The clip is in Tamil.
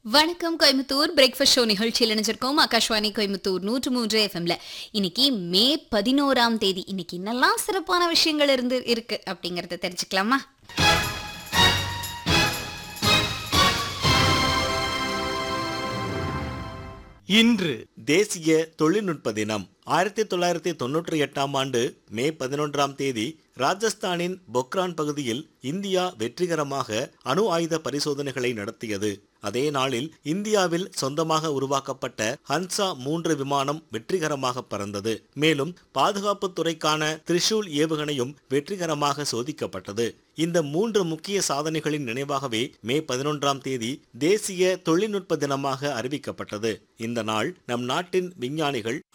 வணக்கம் கோயம்புத்தூர் பிரேக்ஃபாஸ்ட் ஷோ நிகழ்ச்சியில் இணைஞ்சிருக்கோம் ஆகாஷ்வாணி கோயம்புத்தூர் நூற்று மூன்று எஃப்எம்ல இன்னைக்கு மே பதினோராம் தேதி இன்னைக்கு என்னெல்லாம் சிறப்பான விஷயங்கள் இருந்து இருக்கு அப்படிங்கறத தெரிஞ்சுக்கலாமா இன்று தேசிய தொழில்நுட்ப தினம் ஆயிரத்தி தொள்ளாயிரத்தி தொன்னூற்றி எட்டாம் ஆண்டு மே பதினொன்றாம் தேதி ராஜஸ்தானின் பொக்ரான் பகுதியில் இந்தியா வெற்றிகரமாக அணு ஆயுத பரிசோதனைகளை நடத்தியது அதே நாளில் இந்தியாவில் சொந்தமாக உருவாக்கப்பட்ட ஹன்சா மூன்று விமானம் வெற்றிகரமாக பறந்தது மேலும் பாதுகாப்பு துறைக்கான திரிஷூல் ஏவுகணையும் வெற்றிகரமாக சோதிக்கப்பட்டது இந்த மூன்று முக்கிய சாதனைகளின் நினைவாகவே மே பதினொன்றாம் தேதி தேசிய தொழில்நுட்ப தினமாக அறிவிக்கப்பட்டது இந்த நாள் நம் நாட்டின் விஞ்ஞானிகள்